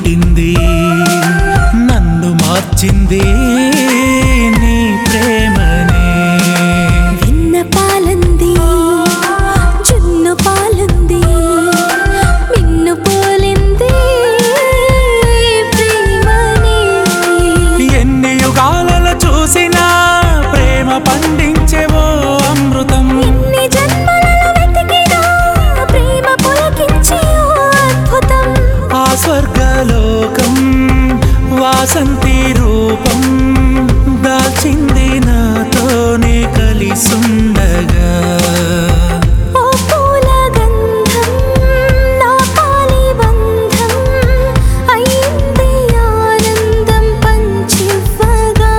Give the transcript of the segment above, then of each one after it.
పుట్టింది నన్ను మార్చింది నీ ప్రేమనే వెన్న పాలంది జున్ను పాలంది మిన్ను పోలింది ప్రేమని ఎన్ని యుగాలలో చూసినా ప్రేమ పండించేవో అమృతం ఎన్ని జన్మలలో వెతికినా ప్రేమ పులకించే ఓ అద్భుతం ఆ స్వర్గలోకం వాసంతి రూపం దాల్చింది నాతోనే కలిసుండగా ఓ పూల గంధం నా పాలి బంధం అయింది ఆనందం పంచివ్వగా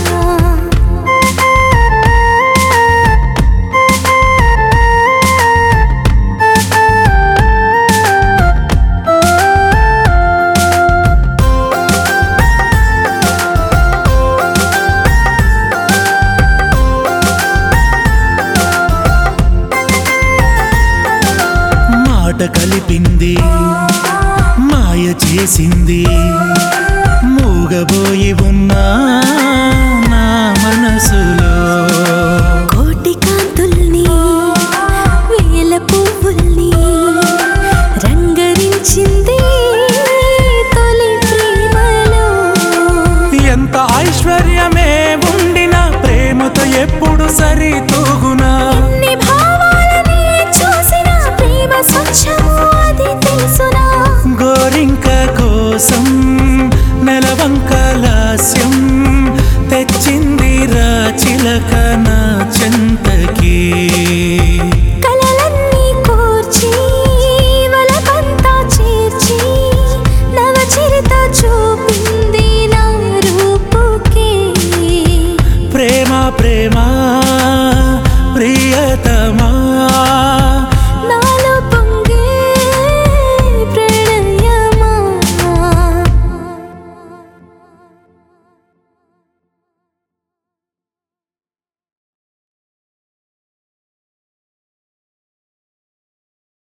మాట కలిపింది మాయ చేసింది మూగబోయి ఉన్నా నా మనసులో